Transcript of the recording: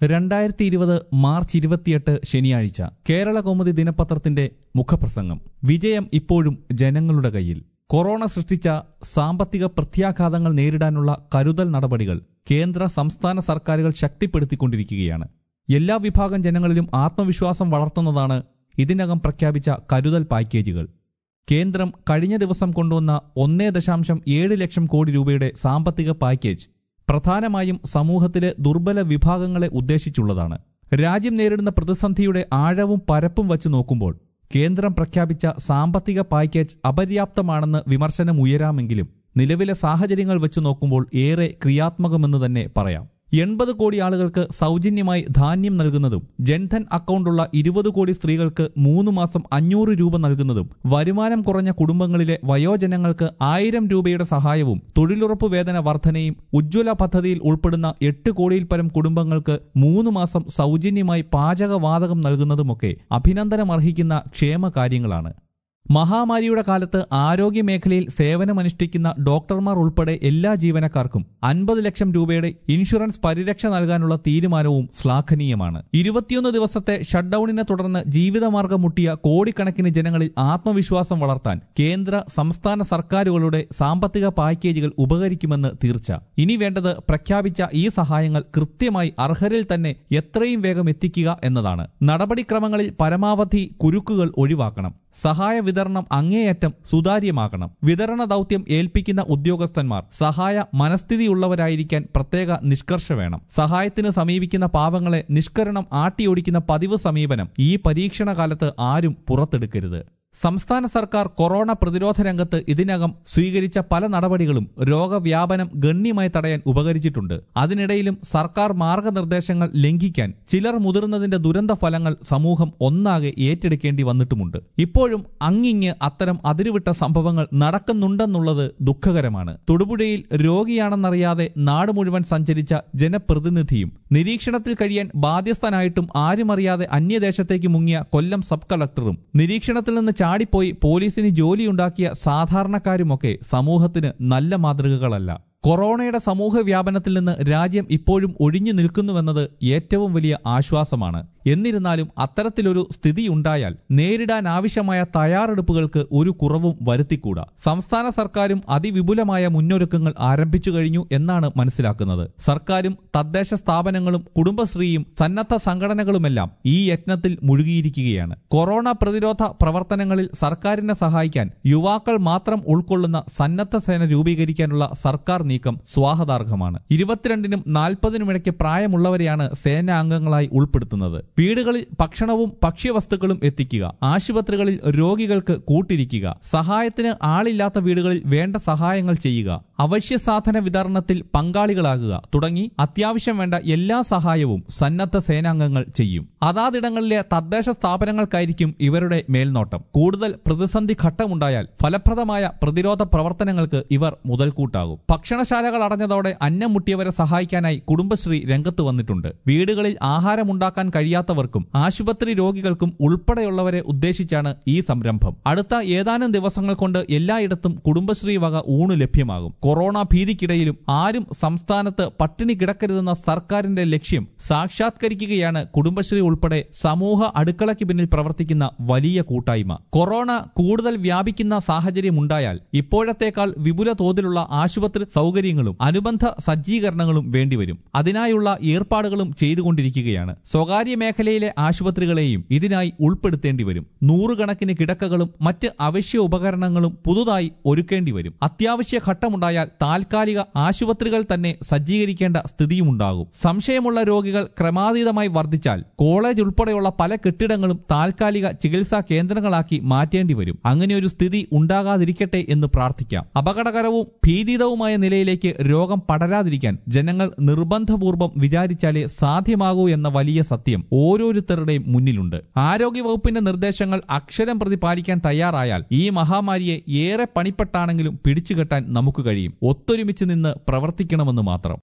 രണ്ടായിരത്തി ഇരുപത് മാർച്ച് ഇരുപത്തിയെട്ട് ശനിയാഴ്ച കേരള കൗമുദി ദിനപത്രത്തിന്റെ മുഖപ്രസംഗം വിജയം ഇപ്പോഴും ജനങ്ങളുടെ കയ്യിൽ കൊറോണ സൃഷ്ടിച്ച സാമ്പത്തിക പ്രത്യാഘാതങ്ങൾ നേരിടാനുള്ള കരുതൽ നടപടികൾ കേന്ദ്ര സംസ്ഥാന സർക്കാരുകൾ ശക്തിപ്പെടുത്തിക്കൊണ്ടിരിക്കുകയാണ് എല്ലാ വിഭാഗം ജനങ്ങളിലും ആത്മവിശ്വാസം വളർത്തുന്നതാണ് ഇതിനകം പ്രഖ്യാപിച്ച കരുതൽ പാക്കേജുകൾ കേന്ദ്രം കഴിഞ്ഞ ദിവസം കൊണ്ടുവന്ന ഒന്നേ ദശാംശം ഏഴ് ലക്ഷം കോടി രൂപയുടെ സാമ്പത്തിക പാക്കേജ് പ്രധാനമായും സമൂഹത്തിലെ ദുർബല വിഭാഗങ്ങളെ ഉദ്ദേശിച്ചുള്ളതാണ് രാജ്യം നേരിടുന്ന പ്രതിസന്ധിയുടെ ആഴവും പരപ്പും വച്ച് നോക്കുമ്പോൾ കേന്ദ്രം പ്രഖ്യാപിച്ച സാമ്പത്തിക പാക്കേജ് അപര്യാപ്തമാണെന്ന് വിമർശനം ഉയരാമെങ്കിലും നിലവിലെ സാഹചര്യങ്ങൾ വെച്ച് നോക്കുമ്പോൾ ഏറെ ക്രിയാത്മകമെന്ന് തന്നെ പറയാം എൺപത് കോടി ആളുകൾക്ക് സൗജന്യമായി ധാന്യം നൽകുന്നതും ജൻധൻ അക്കൗണ്ടുള്ള ഇരുപത് കോടി സ്ത്രീകൾക്ക് മൂന്ന് മാസം അഞ്ഞൂറ് രൂപ നൽകുന്നതും വരുമാനം കുറഞ്ഞ കുടുംബങ്ങളിലെ വയോജനങ്ങൾക്ക് ആയിരം രൂപയുടെ സഹായവും തൊഴിലുറപ്പ് വേതന വർധനയും ഉജ്ജ്വല പദ്ധതിയിൽ ഉൾപ്പെടുന്ന എട്ട് കോടിയിൽ പരം കുടുംബങ്ങൾക്ക് മൂന്ന് മാസം സൗജന്യമായി പാചകവാതകം നൽകുന്നതുമൊക്കെ അഭിനന്ദനമർഹിക്കുന്ന ക്ഷേമ കാര്യങ്ങളാണ് മഹാമാരിയുടെ കാലത്ത് ആരോഗ്യ മേഖലയിൽ സേവനമനുഷ്ഠിക്കുന്ന ഡോക്ടർമാർ ഉൾപ്പെടെ എല്ലാ ജീവനക്കാർക്കും അൻപത് ലക്ഷം രൂപയുടെ ഇൻഷുറൻസ് പരിരക്ഷ നൽകാനുള്ള തീരുമാനവും ശ്ലാഘനീയമാണ് ഇരുപത്തിയൊന്ന് ദിവസത്തെ ഷട്ട്ഡൌണിനെ തുടർന്ന് ജീവിതമാർഗം മുട്ടിയ കോടിക്കണക്കിന് ജനങ്ങളിൽ ആത്മവിശ്വാസം വളർത്താൻ കേന്ദ്ര സംസ്ഥാന സർക്കാരുകളുടെ സാമ്പത്തിക പാക്കേജുകൾ ഉപകരിക്കുമെന്ന് തീർച്ച ഇനി വേണ്ടത് പ്രഖ്യാപിച്ച ഈ സഹായങ്ങൾ കൃത്യമായി അർഹരിൽ തന്നെ എത്രയും വേഗം എത്തിക്കുക എന്നതാണ് നടപടിക്രമങ്ങളിൽ പരമാവധി കുരുക്കുകൾ ഒഴിവാക്കണം സഹായ വിതരണം അങ്ങേയറ്റം സുതാര്യമാക്കണം വിതരണ ദൗത്യം ഏൽപ്പിക്കുന്ന ഉദ്യോഗസ്ഥന്മാർ സഹായ മനസ്ഥിതിയുള്ളവരായിരിക്കാൻ പ്രത്യേക നിഷ്കർഷ വേണം സഹായത്തിന് സമീപിക്കുന്ന പാവങ്ങളെ നിഷ്കരണം ആട്ടിയോടിക്കുന്ന പതിവ് സമീപനം ഈ പരീക്ഷണ കാലത്ത് ആരും പുറത്തെടുക്കരുത് സംസ്ഥാന സർക്കാർ കൊറോണ പ്രതിരോധ രംഗത്ത് ഇതിനകം സ്വീകരിച്ച പല നടപടികളും രോഗവ്യാപനം ഗണ്യമായി തടയാൻ ഉപകരിച്ചിട്ടുണ്ട് അതിനിടയിലും സർക്കാർ മാർഗനിർദ്ദേശങ്ങൾ ലംഘിക്കാൻ ചിലർ മുതിർന്നതിന്റെ ദുരന്ത ഫലങ്ങൾ സമൂഹം ഒന്നാകെ ഏറ്റെടുക്കേണ്ടി വന്നിട്ടുമുണ്ട് ഇപ്പോഴും അങ്ങിങ്ങ് അത്തരം അതിരുവിട്ട സംഭവങ്ങൾ നടക്കുന്നുണ്ടെന്നുള്ളത് ദുഃഖകരമാണ് തൊടുപുഴയിൽ രോഗിയാണെന്നറിയാതെ നാട് മുഴുവൻ സഞ്ചരിച്ച ജനപ്രതിനിധിയും നിരീക്ഷണത്തിൽ കഴിയാൻ ബാധ്യസ്ഥനായിട്ടും ആരുമറിയാതെ അന്യദേശത്തേക്ക് മുങ്ങിയ കൊല്ലം സബ് കളക്ടറും നിരീക്ഷണത്തിൽ നിന്ന് ചാടിപ്പോയി പോലീസിന് ജോലിയുണ്ടാക്കിയ സാധാരണക്കാരുമൊക്കെ സമൂഹത്തിന് നല്ല മാതൃകകളല്ല കൊറോണയുടെ സമൂഹ വ്യാപനത്തിൽ നിന്ന് രാജ്യം ഇപ്പോഴും ഒഴിഞ്ഞു നിൽക്കുന്നുവെന്നത് ഏറ്റവും വലിയ ആശ്വാസമാണ് എന്നിരുന്നാലും അത്തരത്തിലൊരു സ്ഥിതിയുണ്ടായാൽ നേരിടാൻ ആവശ്യമായ തയ്യാറെടുപ്പുകൾക്ക് ഒരു കുറവും വരുത്തിക്കൂടാ സംസ്ഥാന സർക്കാരും അതിവിപുലമായ മുന്നൊരുക്കങ്ങൾ ആരംഭിച്ചു കഴിഞ്ഞു എന്നാണ് മനസ്സിലാക്കുന്നത് സർക്കാരും തദ്ദേശ സ്ഥാപനങ്ങളും കുടുംബശ്രീയും സന്നദ്ധ സംഘടനകളുമെല്ലാം ഈ യത്നത്തിൽ മുഴുകിയിരിക്കുകയാണ് കൊറോണ പ്രതിരോധ പ്രവർത്തനങ്ങളിൽ സർക്കാരിനെ സഹായിക്കാൻ യുവാക്കൾ മാത്രം ഉൾക്കൊള്ളുന്ന സന്നദ്ധ സേന രൂപീകരിക്കാനുള്ള സർക്കാർ നീക്കം സ്വാഗതാർഹമാണ് ഇരുപത്തിരണ്ടിനും നാൽപ്പതിനും ഇടയ്ക്ക് പ്രായമുള്ളവരെയാണ് സേനാംഗങ്ങളായി ഉൾപ്പെടുത്തുന്നത് വീടുകളിൽ ഭക്ഷണവും ഭക്ഷ്യവസ്തുക്കളും എത്തിക്കുക ആശുപത്രികളിൽ രോഗികൾക്ക് കൂട്ടിരിക്കുക സഹായത്തിന് ആളില്ലാത്ത വീടുകളിൽ വേണ്ട സഹായങ്ങൾ ചെയ്യുക അവശ്യ സാധന വിതരണത്തിൽ പങ്കാളികളാകുക തുടങ്ങി അത്യാവശ്യം വേണ്ട എല്ലാ സഹായവും സന്നദ്ധ സേനാംഗങ്ങൾ ചെയ്യും അതാതിടങ്ങളിലെ തദ്ദേശ സ്ഥാപനങ്ങൾക്കായിരിക്കും ഇവരുടെ മേൽനോട്ടം കൂടുതൽ പ്രതിസന്ധി ഘട്ടമുണ്ടായാൽ ഫലപ്രദമായ പ്രതിരോധ പ്രവർത്തനങ്ങൾക്ക് ഇവർ മുതൽക്കൂട്ടാകും ഭക്ഷണശാലകൾ അടഞ്ഞതോടെ അന്നം മുട്ടിയവരെ സഹായിക്കാനായി കുടുംബശ്രീ രംഗത്ത് വന്നിട്ടുണ്ട് വീടുകളിൽ ആഹാരമുണ്ടാക്കാൻ കഴിയാത്തവർക്കും ആശുപത്രി രോഗികൾക്കും ഉൾപ്പെടെയുള്ളവരെ ഉദ്ദേശിച്ചാണ് ഈ സംരംഭം അടുത്ത ഏതാനും ദിവസങ്ങൾ കൊണ്ട് എല്ലായിടത്തും കുടുംബശ്രീ വക ഊണ് ലഭ്യമാകും കൊറോണ ഭീതിക്കിടയിലും ആരും സംസ്ഥാനത്ത് പട്ടിണി കിടക്കരുതെന്ന സർക്കാരിന്റെ ലക്ഷ്യം സാക്ഷാത്കരിക്കുകയാണ് കുടുംബശ്രീ ഉൾപ്പെടെ സമൂഹ അടുക്കളയ്ക്ക് പിന്നിൽ പ്രവർത്തിക്കുന്ന വലിയ കൂട്ടായ്മ കൊറോണ കൂടുതൽ വ്യാപിക്കുന്ന സാഹചര്യമുണ്ടായാൽ ഇപ്പോഴത്തേക്കാൾ വിപുല തോതിലുള്ള ആശുപത്രി സൗകര്യങ്ങളും അനുബന്ധ സജ്ജീകരണങ്ങളും വേണ്ടിവരും അതിനായുള്ള ഏർപ്പാടുകളും ചെയ്തുകൊണ്ടിരിക്കുകയാണ് സ്വകാര്യ മേഖലയിലെ ആശുപത്രികളെയും ഇതിനായി ഉൾപ്പെടുത്തേണ്ടി വരും നൂറുകണക്കിന് കിടക്കകളും മറ്റ് അവശ്യ ഉപകരണങ്ങളും പുതുതായി ഒരുക്കേണ്ടി വരും അത്യാവശ്യ ഘട്ടമുണ്ടായാൽ താൽക്കാലിക ആശുപത്രികൾ തന്നെ സജ്ജീകരിക്കേണ്ട സ്ഥിതിയുമുണ്ടാകും സംശയമുള്ള രോഗികൾ ക്രമാതീതമായി വർദ്ധിച്ചാൽ കോളേജ് ഉൾപ്പെടെയുള്ള പല കെട്ടിടങ്ങളും താൽക്കാലിക ചികിത്സാ കേന്ദ്രങ്ങളാക്കി മാറ്റേണ്ടി വരും അങ്ങനെയൊരു സ്ഥിതി ഉണ്ടാകാതിരിക്കട്ടെ എന്ന് പ്രാർത്ഥിക്കാം അപകടകരവും ഭീതിതവുമായ നിലയിലേക്ക് രോഗം പടരാതിരിക്കാൻ ജനങ്ങൾ നിർബന്ധപൂർവം വിചാരിച്ചാലേ സാധ്യമാകൂ എന്ന വലിയ സത്യം ഓരോരുത്തരുടെയും മുന്നിലുണ്ട് ആരോഗ്യവകുപ്പിന്റെ നിർദ്ദേശങ്ങൾ അക്ഷരം പ്രതി പാലിക്കാൻ തയ്യാറായാൽ ഈ മഹാമാരിയെ ഏറെ പണിപ്പെട്ടാണെങ്കിലും പിടിച്ചുകെട്ടാൻ നമുക്ക് കഴിയും ഒത്തൊരുമിച്ച് നിന്ന് പ്രവർത്തിക്കണമെന്ന് മാത്രം